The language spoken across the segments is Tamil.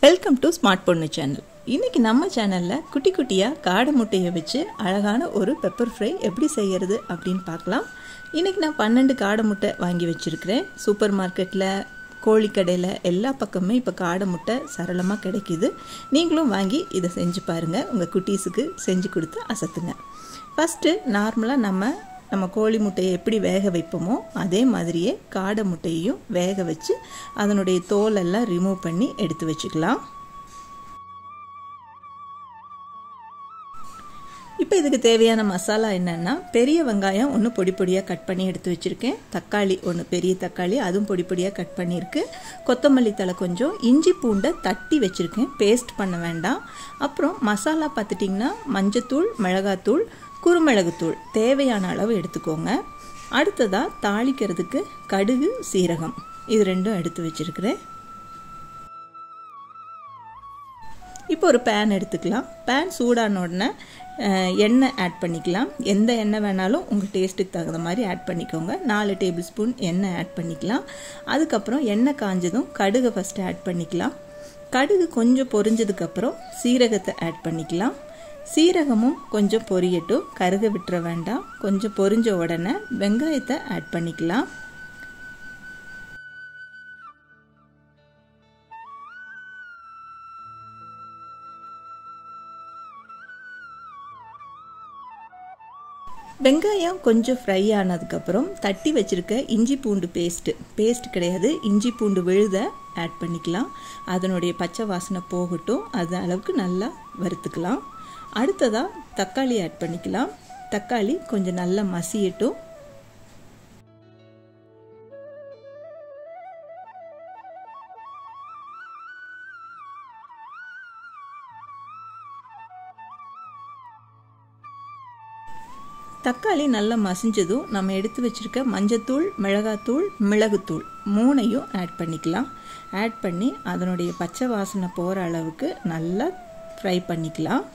வெல்கம் டு ஸ்மார்ட் பொண்ணு சேனல் இன்றைக்கி நம்ம சேனலில் குட்டி குட்டியாக காடை முட்டையை வச்சு அழகான ஒரு பெப்பர் ஃப்ரை எப்படி செய்கிறது அப்படின்னு பார்க்கலாம் இன்றைக்கி நான் பன்னெண்டு காடை முட்டை வாங்கி வச்சுருக்கிறேன் சூப்பர் மார்க்கெட்டில் கோழிக்கடையில் எல்லா பக்கமே இப்போ காடை முட்டை சரளமாக கிடைக்கிது நீங்களும் வாங்கி இதை செஞ்சு பாருங்கள் உங்கள் குட்டீஸுக்கு செஞ்சு கொடுத்து அசத்துங்க ஃபஸ்ட்டு நார்மலாக நம்ம நம்ம கோழி முட்டையை எப்படி வேக வைப்போமோ அதே மாதிரியே காடை முட்டையையும் வேக வச்சு அதனுடைய தோலெல்லாம் ரிமூவ் பண்ணி எடுத்து வச்சுக்கலாம் இப்போ இதுக்கு தேவையான மசாலா என்னென்னா பெரிய வெங்காயம் ஒன்று பொடி பொடியாக கட் பண்ணி எடுத்து வச்சுருக்கேன் தக்காளி ஒன்று பெரிய தக்காளி அதுவும் பொடி பொடியாக கட் பண்ணியிருக்கு கொத்தமல்லி தலை கொஞ்சம் இஞ்சி பூண்டை தட்டி வச்சுருக்கேன் பேஸ்ட் பண்ண வேண்டாம் அப்புறம் மசாலா பார்த்துட்டிங்கன்னா மஞ்சத்தூள் மிளகாத்தூள் குருமிளகுத்தூள் தேவையான அளவு எடுத்துக்கோங்க அடுத்ததாக தாளிக்கிறதுக்கு கடுகு சீரகம் இது ரெண்டும் எடுத்து வச்சுருக்கிறேன் இப்போ ஒரு பேன் எடுத்துக்கலாம் பேன் சூடான உடனே எண்ணெய் ஆட் பண்ணிக்கலாம் எந்த எண்ணெய் வேணாலும் உங்கள் டேஸ்ட்டுக்கு தகுந்த மாதிரி ஆட் பண்ணிக்கோங்க நாலு டேபிள் ஸ்பூன் எண்ணெய் ஆட் பண்ணிக்கலாம் அதுக்கப்புறம் எண்ணெய் காஞ்சதும் கடுகை ஃபஸ்ட்டு ஆட் பண்ணிக்கலாம் கடுகு கொஞ்சம் பொரிஞ்சதுக்கப்புறம் சீரகத்தை ஆட் பண்ணிக்கலாம் சீரகமும் கொஞ்சம் பொரியட்டும் கருக விட்டுற வேண்டாம் கொஞ்சம் பொரிஞ்ச உடனே வெங்காயத்தை ஆட் பண்ணிக்கலாம் வெங்காயம் கொஞ்சம் ஃப்ரை ஆனதுக்கப்புறம் தட்டி வச்சுருக்க இஞ்சி பூண்டு பேஸ்ட்டு பேஸ்ட் கிடையாது இஞ்சி பூண்டு விழுத ஆட் பண்ணிக்கலாம் அதனுடைய பச்சை வாசனை போகட்டும் அது அளவுக்கு நல்லா வறுத்துக்கலாம் அடுத்ததாக தக்காளி ஆட் பண்ணிக்கலாம் தக்காளி கொஞ்சம் நல்லா மசியட்டும் தக்காளி நல்லா மசிஞ்சதும் நம்ம எடுத்து வச்சுருக்க மஞ்சத்தூள் மிளகாத்தூள் மிளகுத்தூள் மூணையும் ஆட் பண்ணிக்கலாம் ஆட் பண்ணி அதனுடைய பச்சை வாசனை போகிற அளவுக்கு நல்லா ஃப்ரை பண்ணிக்கலாம்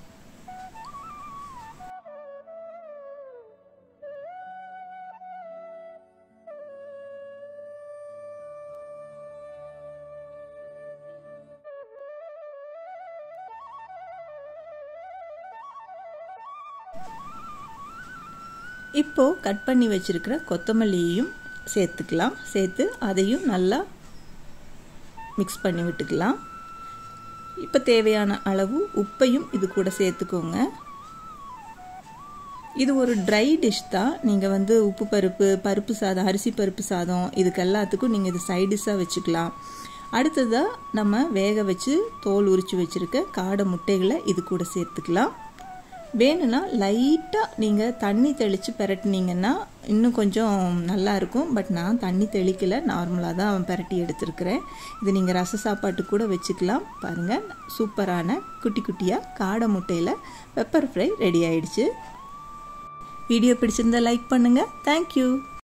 இப்போது கட் பண்ணி வச்சுருக்கிற கொத்தமல்லியையும் சேர்த்துக்கலாம் சேர்த்து அதையும் நல்லா மிக்ஸ் பண்ணி விட்டுக்கலாம் இப்போ தேவையான அளவு உப்பையும் இது கூட சேர்த்துக்கோங்க இது ஒரு ட்ரை டிஷ் தான் நீங்கள் வந்து உப்பு பருப்பு பருப்பு சாதம் அரிசி பருப்பு சாதம் இதுக்கு எல்லாத்துக்கும் நீங்கள் இது சைட் டிஷ்ஷாக வச்சுக்கலாம் அடுத்ததாக நம்ம வேக வச்சு தோல் உரித்து வச்சுருக்க காடை முட்டைகளை இது கூட சேர்த்துக்கலாம் வேணும்னா லைட்டாக நீங்கள் தண்ணி தெளித்து பெரட்டினீங்கன்னா இன்னும் கொஞ்சம் நல்லாயிருக்கும் பட் நான் தண்ணி தெளிக்கலை நார்மலாக தான் பெரட்டி எடுத்துருக்கிறேன் இது நீங்கள் ரச சாப்பாட்டு கூட வச்சுக்கலாம் பாருங்கள் சூப்பரான குட்டி குட்டியாக காடை முட்டையில் பெப்பர் ஃப்ரை ரெடி ஆயிடுச்சு வீடியோ பிடிச்சிருந்தா லைக் பண்ணுங்கள் தேங்க்யூ